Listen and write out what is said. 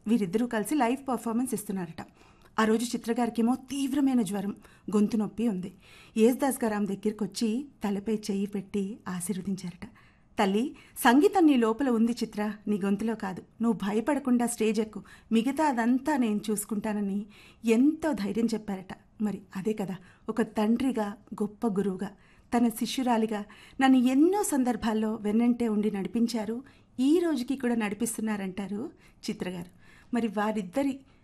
వీరిద్దరూ కలిసి live performance ఇస్తున్నారట ఆ రోజు చిత్రగారికేమో తీవ్రమైన జ్వరం గొంతు నొప్పి ఉంది యేసుదాస్ గారు ఆమె దగ్గరికి వచ్చి తలపై చెయ్యి పెట్టి ఆశీర్వదించారట తల్లి సంగీతం నీ లోపల ఉంది చిత్ర నీ గొంతులో కాదు నువ్వు భయపడకుండా స్టేజ్ ఎక్కు మిగతా అదంతా నేను చూసుకుంటానని ఎంతో ధైర్యం చెప్పారట మరి అదే కదా ఒక తండ్రిగా గొప్ప గురువుగా తన శిష్యురాలిగా నన్ను ఎన్నో సందర్భాల్లో వెన్నంటే ఉండి నడిపించారు ఈ రోజుకి కూడా నడిపిస్తున్నారంటారు చిత్రగారు మరి వారిద్దరి